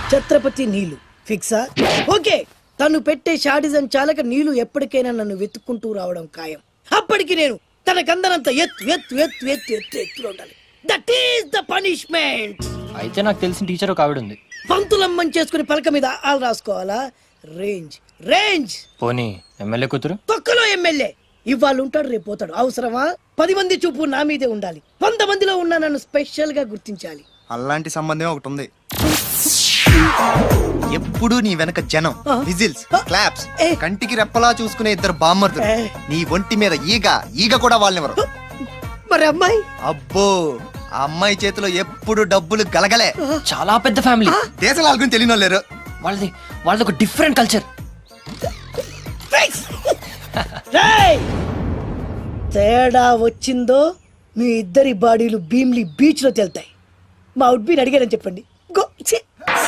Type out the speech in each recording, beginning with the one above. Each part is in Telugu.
ఛత్రపతి నీలు ఫిక్సా ఓకే తను పెట్టే షాడిజం చాలక నీలు ఎప్పటికైనా నన్ను వెతుక్కుంటూ రావడం ఖాయం అప్పటికి నేను తన కందనంత ఎత్తు ఎత్తు ఎత్తు ఎత్తు ఎత్తు ఎత్తులో ఉండాలి దట్ ఈస్ ద పనిష్మెంట్ అయితే నాకు తెలిసిన టీచర్ ఒక ఆవిడ ఉంది పంతులమ్మని చేసుకుని పలక మీద ఆలు రాసుకోవాలా రేంజ్ రేంజ్ పోనీ ఎమ్మెల్యే కూతురు తొక్కలో ఎమ్మెల్యే ఇవాళ ఉంటాడు రేపు పోతాడు అవసరమా పది మంది చూపు నా మీదే ఉండాలి వంద మందిలో ఉన్న నన్ను స్పెషల్ గా గుర్తించాలి అలాంటి సంబంధం ఒకటి ఉంది ఎప్పుడు నీ వెనక జనం విజిల్స్ క్లాప్స్ ఏ. కంటికి రెప్పలా చూసుకునే ఇద్దరు బామ్మర్తులు ఏ. నీ ఒంటి మీద ఈగ ఈగ కూడా వాళ్ళెవరు మరి అమ్మాయి అబ్బో ఆ అమ్మాయి చేతిలో ఎప్పుడు డబ్బులు గలగలే చాలా పెద్ద ఫ్యామిలీ దేశాల గురించి తెలియని వాళ్ళు లేరు వాళ్ళది వాళ్ళది ఒక డిఫరెంట్ కల్చర్ రేయ్! తేడా వచ్చిందో మీ ఇద్దరి బాడీలు భీమ్లీ బీచ్ లో తేలుతాయి మా అవుట్ బీన్ అడిగారని చెప్పండి గో ఛీ!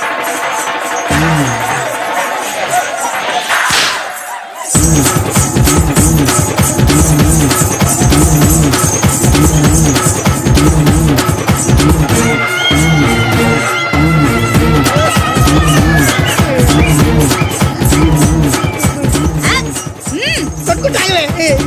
పట్టుకుంటాలే.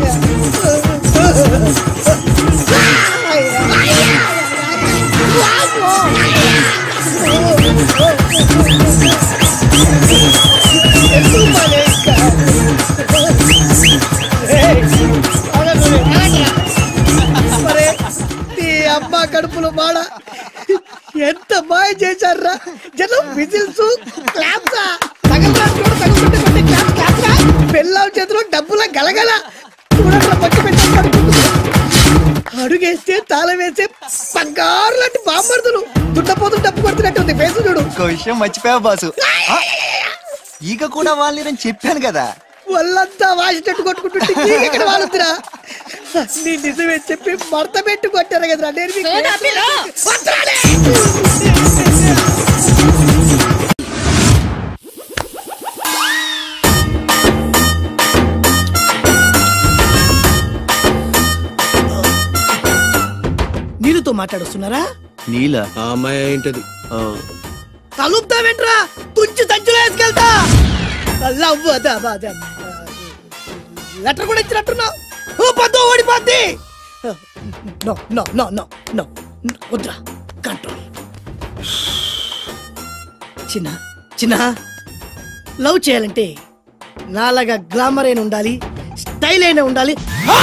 మరే, నీ అమ్మ కడుపులో మాడ ఎంత మాయ చేశారా జనం విజిల్స్ క్లాప్సా తగలరా చూడు తగులుతుంటే కొట్టే క్లాప్ క్లాప్సా పెళ్ళాం చేతిలో డబ్బుల గలగల చూడట్రా పచ్చి పెట్టి పడుకుంటుంది అడుగేస్తే తాళం వేసే బంగారు లాంటి బాంబర్దులు దున్నపోతులు డబ్బు కొడుతున్నట్టుంది ఫేసు చూడు ఇంకో విషయం మర్చిపోయావు బాసు ఆ? ఈగ కూడా వాళ్ళని చెప్పాను కదా వాళ్ళంతా వాసినట్టు కొట్టుకుంటుంటే నీకు ఎక్కడ వాడుతురా నీ నిజమే చెప్పి మడత పెట్టి కొట్టారు కదరా నేను మీకు- వద్దురాలే! నీళ్ళతో మాట్లాడుస్తున్నారా నీల ఆ అమ్మాయి ఏంటది ఆ, కలుపుతావేంట్రా తుంచి సంచులో వేసుకెళ్తా లవ్ అదా అదా లెటర్ కూడా ఇచ్చినట్టున్నావు ఓ పద్దు ఓడిపోద్ది no no no no no వద్దురా కంట్రోల్ చిన్న చిన్న లవ్ చేయాలంటే నాలాగా గ్లామర్ అయిన ఉండాలి స్టైల్ అయినా ఉండాలి ఆ!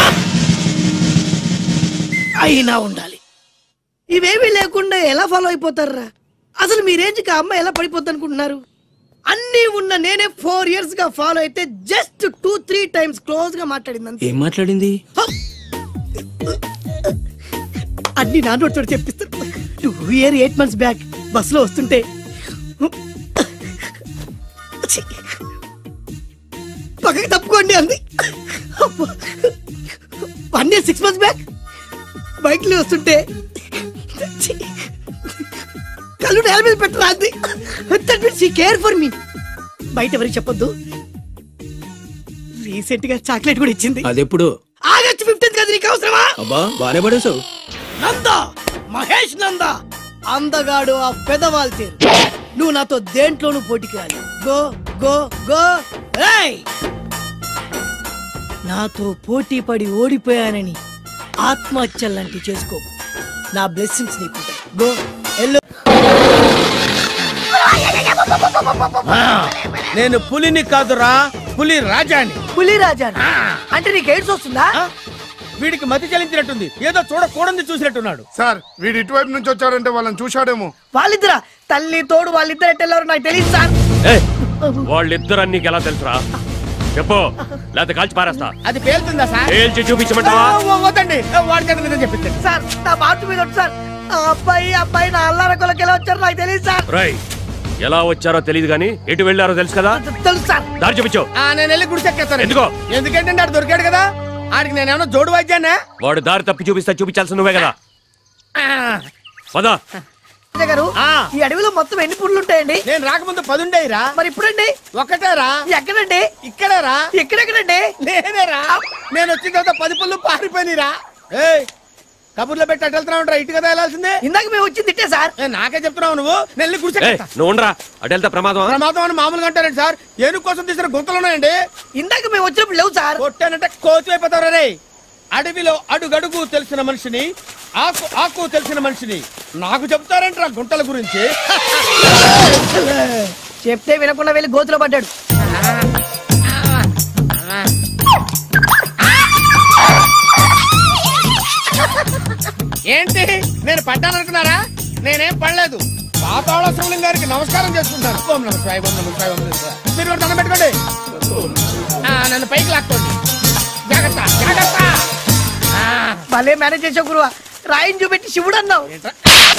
అయినా ఉండాలి ఇవేమీ లేకుండా ఎలా ఫాలో అయిపోతారా అసలు మీ రేంజ్కి ఆ అమ్మాయి ఎలా పడిపోద్ది అనుకుంటున్నారు అన్నీ ఉన్న నేనే ఫోర్ ఇయర్స్ గా ఫాలో అయితే just two three times close గా మాట్లాడింది అంతే. ఏం మాట్లాడింది అన్ని నా నోటితో చెప్పిస్తారు two year eight months back bus లో వస్తుంటే ఛీ! పక్కకి తప్పుకోండి అంది one year six months back bike లో వస్తుంటే ఛీ! కళ్ళు నేల మీద పెట్టరా అంది that means she care for me బయట ఎవరికి చెప్పొద్దు రీసెంట్ గా చాక్లెట్ కూడా ఇచ్చింది అదెప్పుడు ఆగస్టు ఫిఫ్టీన్త్ కదా నీకు అవసరమా అబ్బా బానే పడేసావు నంద మహేష్ నంద అందగాడు ఆ పెదవాల్ తీరు నువ్వు నాతో దేంట్లోనూ పోటీకి రాలి గో గో గో ఏయ్ నాతో పోటీ పడి ఓడిపోయానని ఆత్మహత్యలాంటి చేసుకో నా బ్లెస్సింగ్స్ నీకుంటాయి గో ఎల్లో నేను పులిని కాదురా పులి రాజాని పులి రాజా అంటే నీకు ఎయిడ్స్ వస్తుందా వీడికి మతి చలించినట్టుంది ఏదో చూడకూడదు చూసినట్టున్నాడు సార్ వీడు ఇటువైపు నుంచి వచ్చాడంటే వాళ్ళని చూశాడేమో వాళ్ళిద్దరా తల్లి తోడు వాళ్ళిద్దరు ఎట్టెళ్ళారు నాకు తెలియదు సార్ వాళ్ళిద్దరు నీకు ఎలా తెలుసురా చెప్పు లేకపోతే కాల్చి పారేస్తా అది పేలుతుందా సార్ తేల్చి చూపించమంటావా ఆ, వద్దండి వాడికి నిజం చెప్పించండి సార్ నా మాట మీద ఉండు సార్ ఆ అబ్బాయి ఆ అబ్బాయి నా అల్లార కొలకి ఎలా వచ్చారో నాకు తెలియదు సార్ రై ఎలా వచ్చారో తెలియదు కానీ ఎటు వెళ్ళారో తెలుసు కదా తెలుసు సార్ దారి చూపించు ఆ, నేను వెళ్ళి గుడిసెక్కేస్తాను ఎందుకో? ఎందుకంటే ఆడు దొరికాడు కదా ఆడికి నేనేమన్నా జోడు వాద్యానా వాడు దారి తప్పి చూపిస్తా చూపించాల్సి నువ్వే కదా పదా రాజా గారు ఆ. ఈ అడవిలో మొత్తం ఎన్ని పుర్లు ఉంటాయండి నేను రాకముందు పదుండేరా మరి ఇప్పుడండి ఒక్కటేరా ఎక్కడండి ఇక్కడేరా ఎక్కడెక్కడండి నేనేరా నేను వచ్చిన తర్వాత పది పళ్ళు పారిపోయినరా ఏయ్ కబుర్లో పెట్టి అటు వెళ్తున్నావు ఉంటా ఇటు కదా వెళ్ళాల్సిందే ఇందాక మేము వచ్చింది తిట్టే సార్ ఏ, నాకే చెప్తున్నావు నువ్వు నెల్లి ఏ గుడిసె నువ్వు ఉండరా అటు వెళ్తే ప్రమాదం ప్రమాదం అని మామూలుగా అంటారండి సార్ ఏనుగు కోసం తీసిన గుంతలు ఉన్నాయండి ఇందాక మేము వచ్చినప్పుడు లేవు సార్ కొట్టానంటే కోతి అయిపోతారు రే అడవిలో అడుగడుగు తెలిసిన మనిషిని ఆకు ఆకు తెలిసిన మనిషిని నాకు చెప్తారంటారా గుంటల గురించి చెప్తే వినకుండా వెళ్ళి గోతులో పడ్డాడు ఏంటి నేను పడ్డాననుకున్నారా నేనేం పడలేదు పాతాళ శివలింగ గారికి నమస్కారం చేసుకుంటాను ఓం నమ శివాయ, ఓం నమ శివాయ, ఓం నమ శివాయ. మీరు కూడా దండం పెట్టుకోండి ఆ, నన్ను పైకి లాక్కోండి జాగ్రత్త జాగ్రత్త ఆ, భలే మేనేజ్ చేసావు గురువా రాయిని చూపెట్టి శివుడు అన్నావు ఏంట్రా?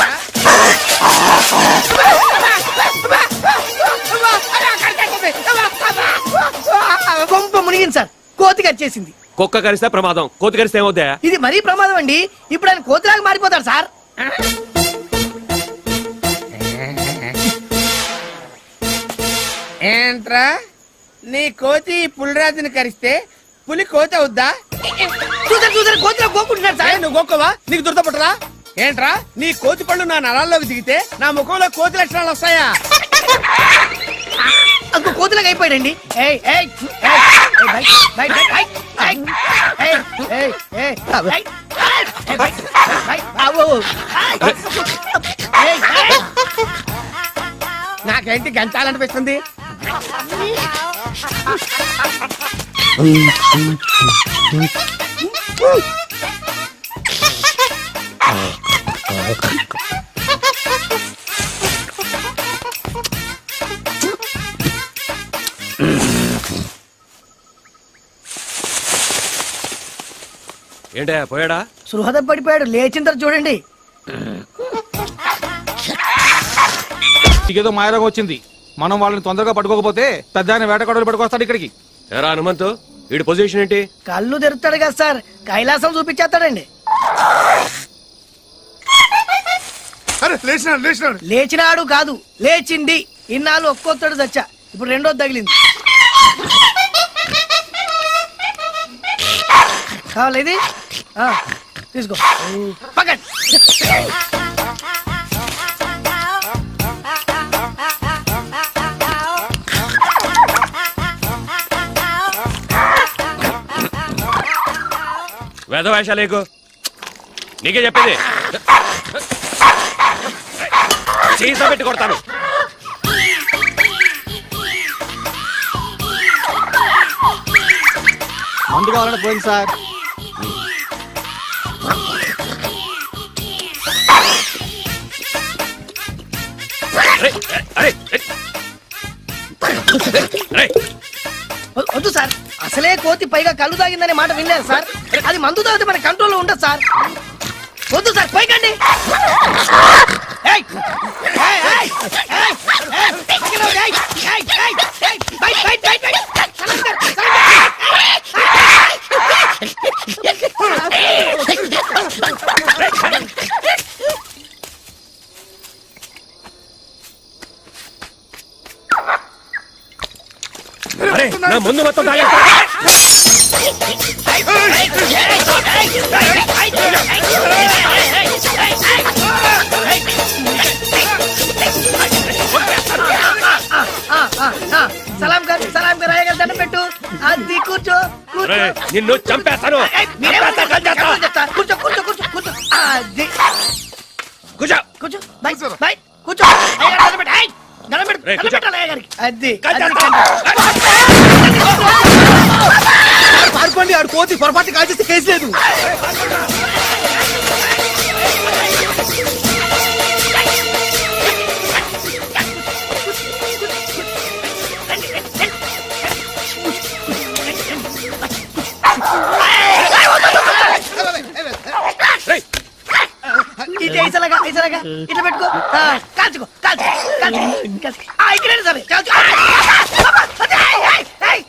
కొంప మునిగింది సార్ కోతికి వచ్చేసింది కుక్క కరిస్తే ప్రమాదం కోతి కరిస్తే ఏమవుతా ఇది మరీ ప్రమాదం అండి ఇప్పుడు ఆయన కోతిలాగా మారిపోతాడు సార్ ఏంట్రా నీ కోతి ఈ పులిరాజుని కరిస్తే పులి కోతి అవుద్దా చూసారు చూసారు కోతిలో కోకుంటున్నాడు ఏ, సార్ నువ్వు గోక్కవా నీకు దురదపట్టరా ఏంట్రా నీ కోతి పళ్ళు నా నరాల్లోకి దిగితే నా ముఖంలో కోతి లక్షణాలు వస్తాయా అందుకు కోతిలాగా అయిపోయాడండి ఏయ్ ఏయ్ ఏయ్, ఏయ్, బయట, బయట, బయట, ఏయ్, ఏయ్, ఏయ్, ఏయ్, బయట, ఏయ్, బయట, బయట, ఆవు, ఏయ్, ఏయ్. నాకేంటి గంచాలనిపిస్తుంది ఏంటే పోయాడా సుహృద పడిపోయాడు లేచిన తర్వాత చూడండి ఏదో మాయరోగం వచ్చింది మనం వాళ్ళని తొందరగా పట్టుకోకపోతే పెద్ద వేటగాడులు పట్టుకొస్తాడు ఇక్కడికి ఎరా హనుమంతు వీడి పొజిషన్ ఏంటి కళ్ళు తెరుతాడు కదా సార్ కైలాసం చూపించేస్తాడండి అరే లేచినాడు లేచినాడు లేచినాడు కాదు లేచింది ఇన్నాళ్ళు ఒక్కొత్తడు చచ్చా ఇప్పుడు రెండోది తగిలింది కావాలి ఇది ఆ, తీసుకో పక్కన వేదవేషాలేకు నీకే చెప్పేది సీసా పెట్టి కొడతాను మందు కావాలంటే పోయింది సార్ అరే అరే అరే వ- వద్దు సార్ అసలే కోతి పైగా కళ్ళు తాగిందనే మాట వినలేదు సార్ అది మందు తాగితే మన కంట్రోల్లో ఉండదు సార్ వద్దు సార్ పైకండి ఏయ్! ఏయ్, ఏయ్, ఏయ్, ఏయ్, పక్కన ఉండు, ఏయ్, ఏయ్, ఏయ్, ఏయ్, బయట, బయట, బయట, బయట. సలాంకర్, సలాంకర్. అరే నా ముందు మొత్తం తాగేస్తా ఆ, ఆ, ఆ, సలాం గారు సలాం గారు అయ్య గారు దండం పెట్టు అది కూర్చో కూర్చో అరే నిన్ను చంపేస్తాను ఏయ్, మీరేమనుకుంటారు? చెప్పండి చెప్తా. కూర్చో కూర్చో కూర్చో కూర్చో అది కూర్చో కూర్చో బై బై కూర్చో అయ్య గారు దండం పెట్టు ఏయ్, దండం పెట్టు రేయ్, దండం కూర్చో. పెట్టాలి అయ్య గారికి అది పారిపోండి ఆడు కోతి పొరపాటు కాల్చేస్తే కేసు లేదు రేయ్, ఇది ఐసలాగా ఐసలాగా ఇట్లా పెట్టుకో ఆ, కాల్చుకో కాల్చుకో కాల్చుకో కాల్చుకో. ఆ, ఇక్కడే సరే కాల్చుకో అబ్బా, అదే, ఏయ్, ఏయ్, ఏయ్.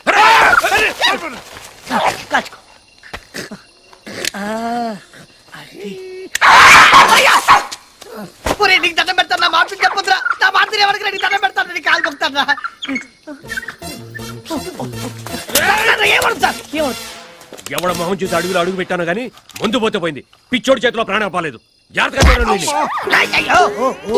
కాల్చుకో ఆ, అది. అయ్యా! ఒరేయ్, నీకు దండం పెడతాను నా మాట చెప్పొద్దురా నా మాట ఎవరికి నీకు దండం పెడతాను నీకు కాలు మొక్తాను ఏమడు సార్ ఏమడు కూడా మొహం చూసి అడుగులు అడుగు పెట్టాను కానీ ముందు పోతే పోయింది పిచ్చోడి చేతిలో ప్రాణం పాలేదు జాగ్రత్తగా చూడండి వీడిని.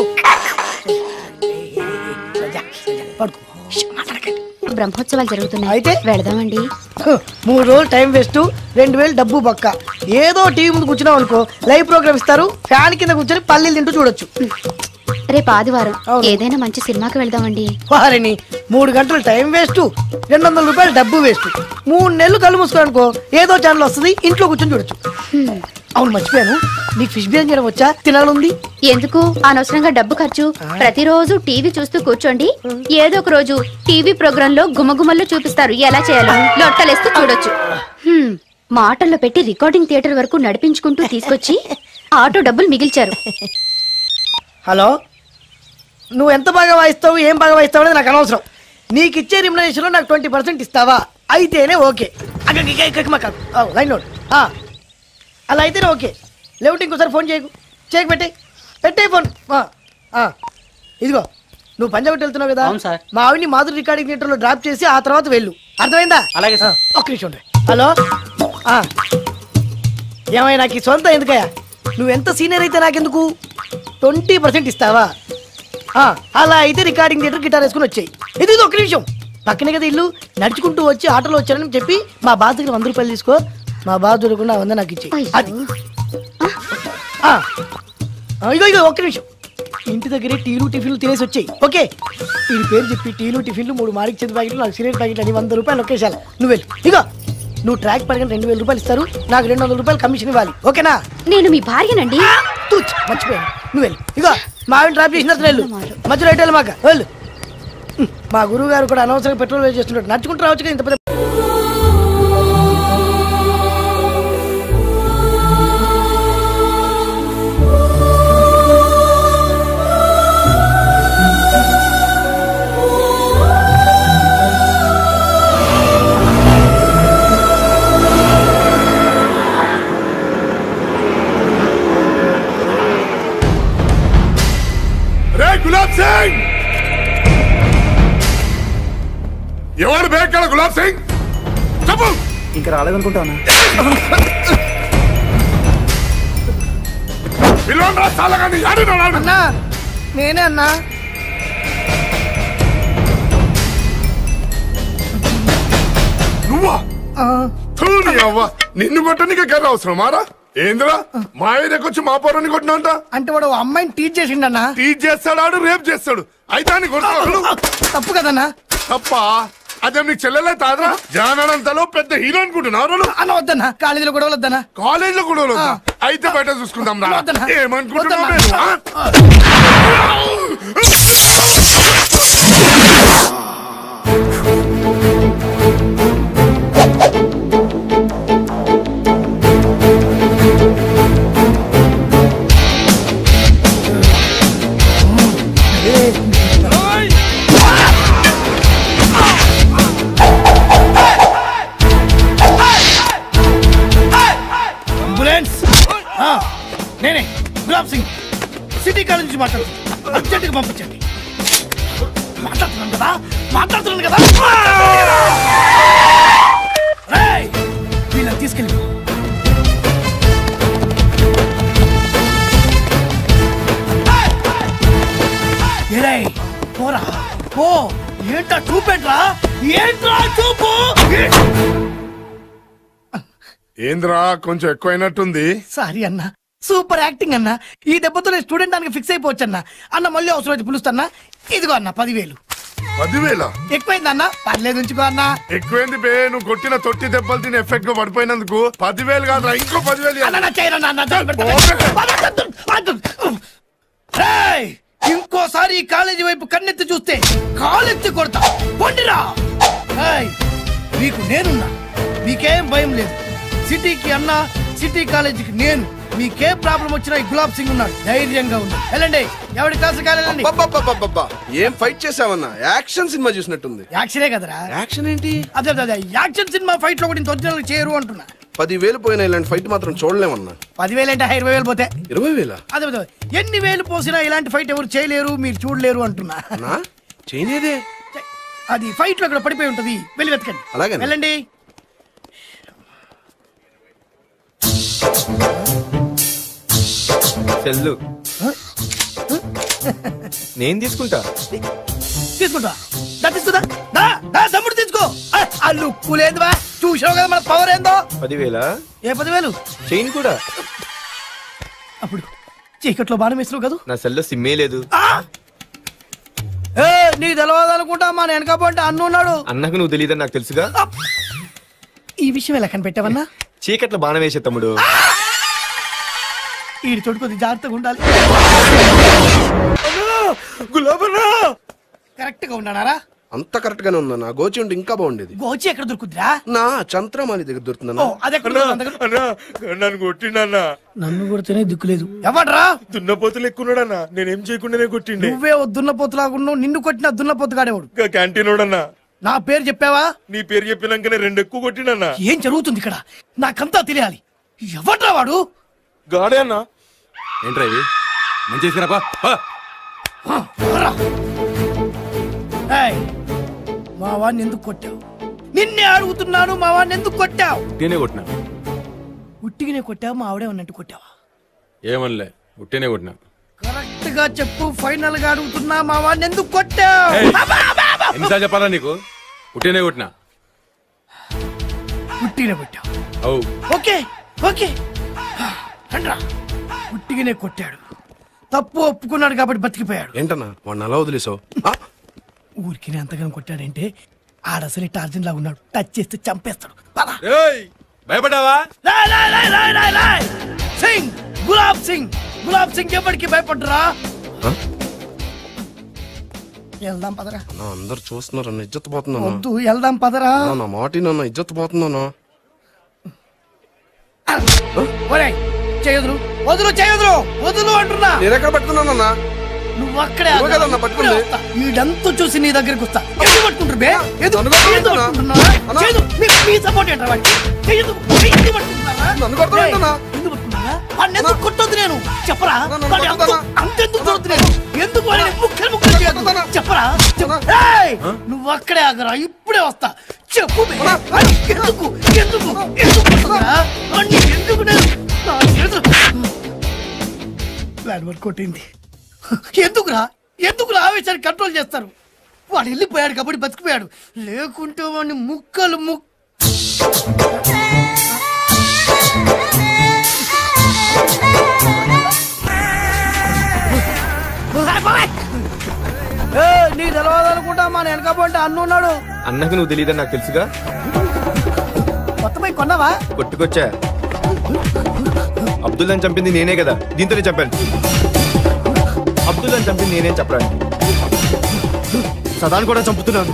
పడుకో బ్రహ్మోత్సవాలు జరుగుతున్నాయి అయితే? వెళదామండి హ, మూడు రోజులు టైం వేస్ట్ రెండు వేలు డబ్బు బొక్క ఏదో టీవీ ముందు కూర్చున్నావు అనుకో లైవ్ ప్రోగ్రామ్ ఇస్తారు ఫ్యాన్ కింద కూర్చొని పల్లీలు తింటూ చూడొచ్చు రేపు ఆదివారం అవును. ఏదైనా మంచి సినిమాకి వెళ్దామండి వారిని మూడు గంటలు టైం వేస్ట్ రెండు వందల రూపాయలు డబ్బు వేస్ట్ మూడు నెలలు కళ్ళు మూసుకో అనుకో ఏదో ఛానల్ వస్తుంది ఇంట్లో కూర్చొని చూడొచ్చు హ్మ్. అవును మర్చిపోయాను నీకు ఫిష్ బిర్యానీ చేయడం వచ్చా తినాలంది ఎందుకు అనవసరంగా డబ్బు ఖర్చు ప్రతిరోజు టీవీ చూస్తూ కూర్చోండి ఏదో ఒక రోజు టీవీ ప్రోగ్రామ్ లో గుమగుమల్లో చూపిస్తారు ఎలా చేయాలో లొట్టలేస్తూ చూడొచ్చు హ్మ్. మాటల్లో పెట్టి రికార్డింగ్ థియేటర్ వరకు నడిపించుకుంటూ తీసుకొచ్చి ఆటో డబ్బులు మిగిల్చారు హలో నువ్వు ఎంత బాగా వాయిస్తావు ఏం బాగా వాయిస్తావు అనేది నాకు అనవసరం నీకు ఇచ్చే రిమ్యునరేషన్లో నాకు ట్వంటీ పర్సెంట్ ఇస్తావా అయితేనే ఓకే లైన్ నోట్ ఆ. అలా అయితేనే ఓకే లేవుంటే ఇంకోసారి ఫోన్ చేయకు చేయకు పెట్టే పెట్టే ఫోన్ ఆ. ఆ. ఇదిగో నువ్వు పంజాబ్ వెళ్తున్నావు కదా అవును సార్. మా ఆవిడ్ని మాధురి రికార్డింగ్ థియేటర్లో డ్రాప్ చేసి ఆ తర్వాత వెళ్ళు అర్థమైందా అలాగే సార్. ఆ, ఒక్క నిమిషం ఉండు. హలో ఆ. ఏమైనా నాకు ఈ సొంత ఎందుకయ్యా నువ్వు ఎంత సీనియర్ అయితే నాకెందుకు ట్వంటీ పర్సెంట్ ఇస్తావా ఆ, అలా అయితే రికార్డింగ్ థియేటర్ గిటార్ వేసుకుని వచ్చాయి ఇది ఇది ఒక నిమిషం పక్కనే కదా ఇల్లు నడుచుకుంటూ వచ్చి ఆటోలో వచ్చారని చెప్పి మా బాస్ దగ్గర వంద రూపాయలు తీసుకో మా బాస్ దొరకకుండా వంద నాకు ఇచ్చేయి అది ఆ. ఆ, ఇగో ఇగో ఒక్క నిమిషం ఇంటి దగ్గరే టీలు టిఫిన్లు తినేసి వచ్చాయి ఓకే ఈ పేరు చెప్పి టీలు టిఫిన్లు మూడు మారికి చేతి ప్యాకెట్లు నాకు సిగరెట్ ప్యాకెట్లు అని వంద రూపాయలు ఒకేసారి నువ్వు వెళ్ళు ఇగో నువ్వు ట్రాక్ పడగానే రెండు వేల రూపాయలు ఇస్తారు నాకు రెండు వందల రూపాయలు కమిషన్ ఇవ్వాలి ఓకేనా నేను మీ భార్యనండి తూచ్ మర్చిపోయాను నువ్వు వెళ్ళు ఇగో మా ఆవిడ డ్రాప్ చేసిన తర్వాత వెళ్ళు మధ్యలో ఇటు వెళ్ళు మాక వెళ్ళు హ్మ్, మా గురువు గారు కూడా అనవసరంగా పెట్రోల్ వేస్ట్ చేస్తుంటాడు నడుచుకుంటూ రావచ్చు కదా ఇంత పెద్ద రే గులాబ్ సింగ్ ఎవరు బేక్కడ గులాబ్ సింగ్ చెప్పు ఇంకా రాలేదనుకుంటానా పిల్లలు రా చాలగాని ఆడినాడు అన్నా నేనే అన్నా నువ్వా ఆ, తూని అవ్వ నిన్ను కొట్టడానికి గర్ర అవసరం మారా ఏందిరా మా ఏరియాకి వచ్చి మా పొరాన్ని కొట్టినంట అంటే వాడు ఓ అమ్మాయిని టీచ్ చేసిండన్నా టీచ్ చేస్తాడు రేపు చేస్తాడు అయితే అని కొడుతున్నాడు తప్పు కదన్నా తప్ప అదే నీకు చెల్లెలే తాదరా జానంతలో పెద్ద హీరో అనుకుంటున్నారు అన్న వద్దన్నా కాలేజీలో కూడా వద్దన్నా కాలేజ్ లో కూడా వద్దా? అయితే బయట చూసుకుందాం రా వద్దన్నా. ఏమనుకుంటున్నావు వద్దన్నా. నేను, ఆ? అంబులెన్స్ ఆ, నేనే గులాబ్ సింగ్ సిటీ కాలేజ్ నుంచి మాట్లాడుతున్నాను అర్జెంట్గా పంపించండి మాట్లాడుతున్నాను కదా మాట్లాడుతున్నాను కదా రేయ్, వీళ్ళని తీసుకెళ్ళి ఏరేయ్, పోరా పో ఏంట్రా చూపెట్రా ఏంట్రా చూపు ఏంద్రా కొంచెం ఎక్కువైనట్టుంది సారీ అన్న సూపర్ యాక్టింగ్ అన్న ఈ దెబ్బతో నేను స్టూడెంట్ దానికి ఫిక్స్ అయిపోవచ్చు అన్న అన్న మళ్ళీ అవసరం అయితే పిలుస్తాన్నా ఇదిగో అన్న పదివేలు పదివేల ఎక్కువైంది అన్న పర్లేదు ఉంచుకో అన్న ఎక్కువైంది బే నువ్వు కొట్టిన తొట్టి దెబ్బలు తిని ఎఫెక్ట్ గా పడిపోయినందుకు పదివేలు కాదురా ఇంకో పదివేలు అన్న ఇవ్వాలి. నా చేయరా అన్న, నా పెడతా. రేయ్, ఇంకోసారి ఈ కాలేజీ వైపు కన్నెత్తి చూస్తే కాలెత్తి కొడతా పొండిరా రేయ్, మీకు నేనున్నా మీకేం భయం లేదు సిటీకి అన్న సిటీ కాలేజీకి నేను మీకే ప్రాబ్లం వచ్చినా ఈ గులాబ్ సింగ్ ఉన్నాడు ధైర్యంగా ఉంది వెళ్ళండి ఎవరి క్లాసు కాలేదండి అబ్బబ్బబ్బబ్బబ్బా. ఏం ఫైట్ చేసావన్నా యాక్షన్ సినిమా చూసినట్టుంది యాక్షనే కదరా యాక్షన్ ఏంటి అదే అదే, అదే యాక్షన్ సినిమా ఫైట్ లో కూడా ఇంత ఒరిజినల్ చేయరు అంటున్నా పదివేలు పోయిన ఇలాంటి ఫైట్ మాత్రం చూడలేమన్నా పదివేలు అంటే ఇరవై వేలు పోతే ఇరవై వేల అదే అదే ఎన్ని వేలు పోసినా ఇలాంటి ఫైట్ ఎవరు చేయలేరు మీరు చూడలేరు అంటున్నా నా చేయలేదే అది ఫైట్ లో ఇక్కడ పడిపోయి ఉంటది వెళ్ళి వెతకండి అలాగేనా? వెళ్ళండి సెల్లు నేను తీసుకుంటా తీసుకుంటా దా తీసుకుంటా దా దా తమ్ముడు తీసుకో ఆ, ఆ లుక్కు లేదువా చూసావు కదా మన పవర్ ఏందో పదివేల ఏ పదివేలు చైన్ కూడా అప్పుడు చీకట్లో బాణం వేస్తున్నావు కదా నా సెల్లో సిమ్మే లేదు ఏ నీకు తెలియదు అనుకుంటా మన వెనకపోతే అన్ను ఉన్నాడు అన్నకు నువ్వు తెలియదని నాకు తెలుసుగా ఈ విషయం ఎలా కనిపెట్టావన్నా చీకట్లో బాణం వేసే తమ్ముడు ఈ చోటు కొద్ది జాగ్రత్తగా ఉండాలి గులాబన్నా కరెక్ట్ గా ఉన్నానారా అంత కరెక్ట్ గానే ఉందన్న గోచి ఉంటే ఇంకా బాగుండేది గోచి ఎక్కడ దొరుకుద్దిరా నా చంద్రమాలి దగ్గర ఓ దొరుకుతుందన్న అది ఎక్కడ దొరుకుతుంది? దగ్గర- నన్ను కొట్టిండన్నా నన్ను కొడితేనే దిక్కులేదు ఎవడ్రా దున్నపోతులు ఎక్కున్నాడన్నా నేనేం చేయకుండానే కొట్టిండే నువ్వే ఓ దున్నపోతులాగున్నావు నిన్ను కొట్టిన దున్నపోతు గాడేవాడు క్యాంటీన్ వాడన్నా నా పేరు చెప్పావా నీ పేరు చెప్పినాకనే రెండు ఎక్కువ కొట్టినన్నా ఏం జరుగుతుంది ఇక్కడ నాకంతా తెలియాలి ఎవడ్రా వాడు గాడే అన్నా ఏంట్రా ఇది మంచి తీసుకురాపా రా. ఏయ్, మా వాడిని ఎందుకు కొట్టావు నిన్నే అడుగుతున్నాను మా వాడిని ఎందుకు కొట్టావు ఉట్టినే కొట్టినా ఉట్టిగినే కొట్టావు మా ఆవిడే ఉన్నట్టు కొట్టావా ఏమనలే ఉట్టినే కొట్టినా కరెక్ట్ గా చెప్పు ఫైనల్ గా అడుగుతున్నా మా వాడిని ఎందుకు కొట్టావు అబ్బా, అబ్బా, అబ్బా. ఎన్నిసార్లు చెప్పాలా నీకు ఉట్టినే కొట్టినా ఉట్టిగినే కొట్టావు అవు ఓకే ఓకే రండ్రా ఉట్టిగినే కొట్టాడు తప్పు ఒప్పుకున్నాడు కాబట్టి బతికిపోయాడు ఏంటన్నా వాడిని అలా వదిలేసావు ఆ? ఊరికి అంతగానం కొట్టాడంటే ఆడసలు టార్జన్ లాగా ఉన్నాడు టచ్ చేస్తే చంపేస్తాడు పద. భయపడ్డావా రాయ్, రాయ్, రాయ్, రాయ్, రాయ్, రాయ్. సింగ్ గులాబ్ సింగ్ గులాబ్ సింగ్ ఎప్పటికీ భయపడ్డరా ఆ? వెళ్దాం పదరా నా అందరు చూస్తున్నారు అన్న ఇజ్జత్ పోతుందన్నా వద్దు వెళ్దాం పదరా నా, నా మాటి నన్న ఇజ్జత్ పోతుందన్నా ఒరేయ్ చేయదురు వదులు చేయదురు వదులు అంటున్నా నేను ఎక్కడ పట్టుకున్నానన్నా నువ్వు అక్కడే నువ్వే ఆగు. కదన్నా పట్టుకుంది. ఇప్పుడే వస్తా. వీడంతా చూసి నీ దగ్గరికి వస్తా ఎందుకు పట్టుకుంటారు బే ఎందుకు నన్ను కొట్టమంటున్నా? ఎందుకు పట్టుకుంటున్నారా? అన్నా. చేయదు. మీ- మీ సపోర్ట్ ఏంట్రా వాడికి? చేయదు. ఎందుకు పట్టుకుంటున్నారా? నన్ను కొడతావేంటన్నా? ఏయ్, ఎందుకు పట్టుకున్నారా? వాడిని ఎందుకు కొట్టొద్దు నేను చెప్పరా నన్ను వాడి అంత కొట్టొద్దన్నా? అంతెందుకు కొడొద్దు నేను ఎందుకు వాడిని ముక్కలు ముక్కలు చేయొద్దు కొట్టొద్దన్నా? చెప్పరా చెప్పు. ఏయ్, నువ్వు అక్కడే ఆగరా ఇప్పుడే వస్తా చెప్పు బే. వాడిని ఎందుకు ఎందుకు ఎందుకు కొడుతున్నారా? వాడిని ఎందుకు నేను నా చేతులు ప్లాన్ వర్క్ కొట్టింది ఎందుకురా ఎందుకురా ఆవేశాన్ని కంట్రోల్ చేస్తారు వాడు వెళ్ళిపోయాడు కాబట్టి బతికిపోయాడు లేకుంటే వాడిని ముక్కలు ముక్ నీ తెలవాలనుకుంటా మా వెనకపోతే అన్ను ఉన్నాడు అన్నకు నువ్వు తెలియదని నాకు తెలుసుగా మొత్తమై కొన్నావా కొట్టుకొచ్చా అబ్దుల్లాని చంపింది నేనే కదా దీంతోనే చంపాను అబ్దుల్లాని చంపింది నేనే చెప్పడానికి సదాన్ కూడా చంపుతున్నాను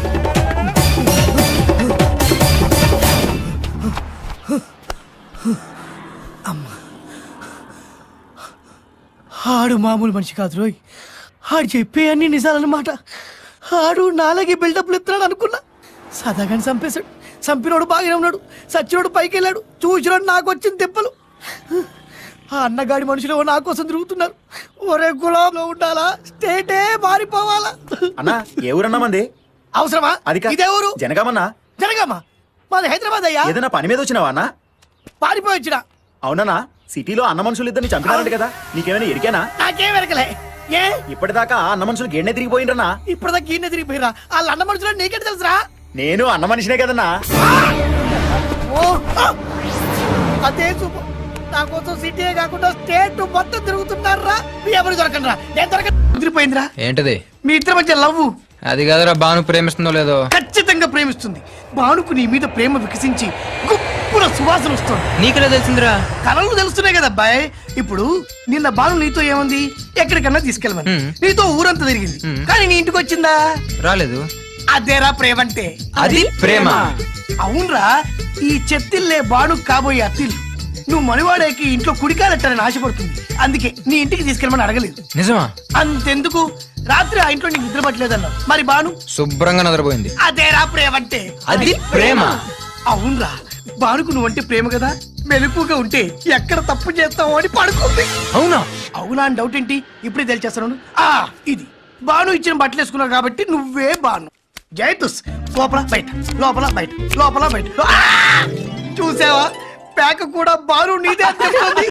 ఆడు మామూలు మనిషి కాదు రోయ్ ఆడు చెప్పే అన్ని నిజాలన్నమాట ఆడు నాలాగే బిల్డప్లు ఇస్తున్నాడు అనుకున్నా సదాగాని చంపేశాడు చంపినోడు బాగానే ఉన్నాడు సచ్చినోడు పైకి వెళ్ళాడు చూసినోడు నాకు వచ్చింది దెబ్బలు ఆ అన్నగాడి మనుషులు నా కోసం తిరుగుతున్నారు ఒరే గులాంలో ఉండాలా స్టేటే మారిపోవాలా అన్నా ఏ ఊరన్నా మంది అవసరమా అది కా- ఇదే ఊరు జనగామన్నా జనగామా మాది హైదరాబాద్ అయ్యా ఏదైనా పని మీద వచ్చినావా అన్నా పారిపోయి వచ్చిన అవునన్నా సిటీలో అన్న మనుషులు ఇద్దరిని చంపినారంట కదా నీకేమైనా ఎరికేనా నాకేం వెరకలే ఏ ఇప్పటిదాకా ఆ అన్న మనుషులు గేడనే తిరిగిపోయిండ్రన్నా ఇప్పటిదాకా ఈయన తిరిగిపోయిరా వాళ్ళ అన్న మనుషులు నీకెట్ తెలుసురా నేను అన్న మనిషినే కదన్నా ఓ ఆ! అదే చూపు నా కోసం సిటీ కాకుండా స్టేట్ మొత్తం తిరుగుతున్నారా మీ ఎవరు దొరకండిరా నేను దొరక తిరిగిపోయిందిరా ఏంటది మీ ఇద్దరి మధ్య లవ్ అది కాదురా బాను ప్రేమిస్తుందో లేదో ఖచ్చితంగా ప్రేమిస్తుంది బానుకు నీ మీద ప్రేమ వికసించి గుప్పున సువాసన వస్తుంది నీకెలా తెలిసిందిరా కలలు తెలుస్తున్నాయి కదా అబ్బాయి ఇప్పుడు నిన్న బాను నీతో ఏముంది ఎక్కడికన్నా తీసుకెళ్ళమని హ్మ్. నీతో ఊరంతా తిరిగింది కానీ నీ ఇంటికి వచ్చిందా రాలేదు అదేరా ప్రేమ అంటే అది ప్రేమ. అవునరా ఈ చెత్తిల్లే బాను కాబోయే అత్తిల్లు నువ్వు మనివాడేకి ఇంట్లో కుడికాలెట్టాలని ఆశపడుతుంది అందుకే నీ ఇంటికి తీసుకెళ్ళమని అడగలేదు నిజమా అంతెందుకు రాత్రి ఆ ఇంట్లో నీకు నిద్ర పట్టలేదన్నావు మరి బాను శుభ్రంగా నిద్రపోయింది అదేరా ప్రేమ అంటే అది ప్రేమ. అవునరా బానుకు నువ్వంటే ప్రేమ కదా మెలుపుగా ఉంటే ఎక్కడ తప్పు చేస్తావు అని పడుకుంది అవునా అవునా అని డౌట్ ఏంటి ఇప్పుడే తెలిచేస్తాను ఆ ఇది బాను ఇచ్చిన బట్టలు వేసుకున్నావు కాబట్టి నువ్వే బాను జైతుస్ లోపల బయట లోపల బయట లోపల బయట ఆ! చూసావా పేక కూడా బారు నీదే అనిపిస్తుంది